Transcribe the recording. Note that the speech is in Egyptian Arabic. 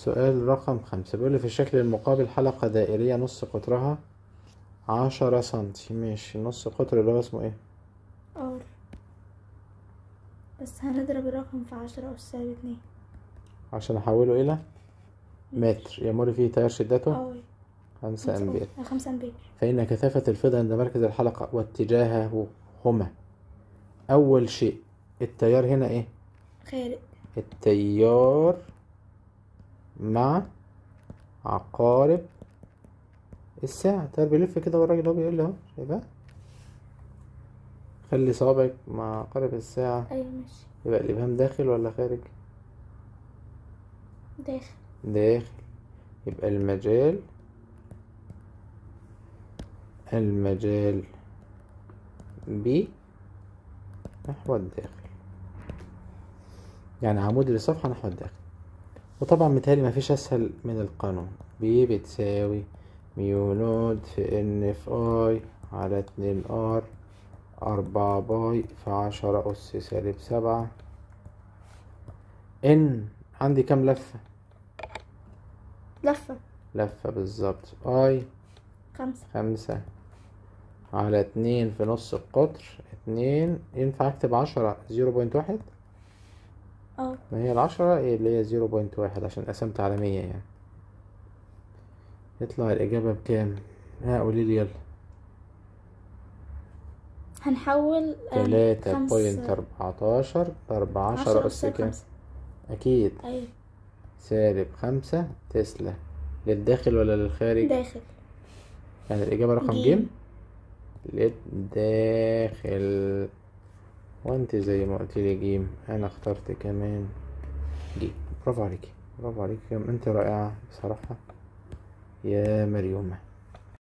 سؤال رقم خمسة بيقول لي في الشكل المقابل حلقة دائرية نص قطرها عشرة سنتي ماشي نص قطر اللي هو اسمه ايه ار بس هنضرب الرقم في عشرة أس سالب اتنين عشان احوله الى متر يمر فيه تيار شدته اه خمسة امبير آه، خمسة امبير فإن كثافة الفضة عند مركز الحلقة واتجاهه هما أول شيء التيار هنا إيه؟ خارج التيار مع عقارب الساعة التيار بيلف كده والراجل هو بيقول لي اهو شايفها؟ خلي صوابعك مع عقارب الساعة ايوه ماشي يبقى الإبهام داخل ولا خارج؟ داخل داخل يبقى المجال المجال ب نحو الداخل يعني عمود الصفحة نحو الداخل وطبعا متهيألي مفيش أسهل من القانون ب بتساوي ميو نود في ان في اي على اتنين ار أربعة باي في عشرة أس سالب سبعة ان عندي كام لفة لفة لفة بالظبط اي خمسة خمسة على اتنين في نص القطر اتنين ينفع اكتب عشرة زيرو بوينت واحد اه ما هي العشرة ايه اللي هي زيرو بوينت واحد عشان قسمت على مية يعني يطلع الإجابة بكام؟ ها قوليلي يلا هنحول آه، تلاتة خمس- بوينت أربعتاشر أربعة أس كام؟ خمسة. أكيد ايوه سالب خمسة تسلا للداخل ولا للخارج؟ داخل يعني الإجابة رقم ج جيم. للداخل وانت زي ما قلت لي جيم انا اخترت كمان جيم برافو عليكي برافو عليكي انت رائعة بصراحة يا مريومة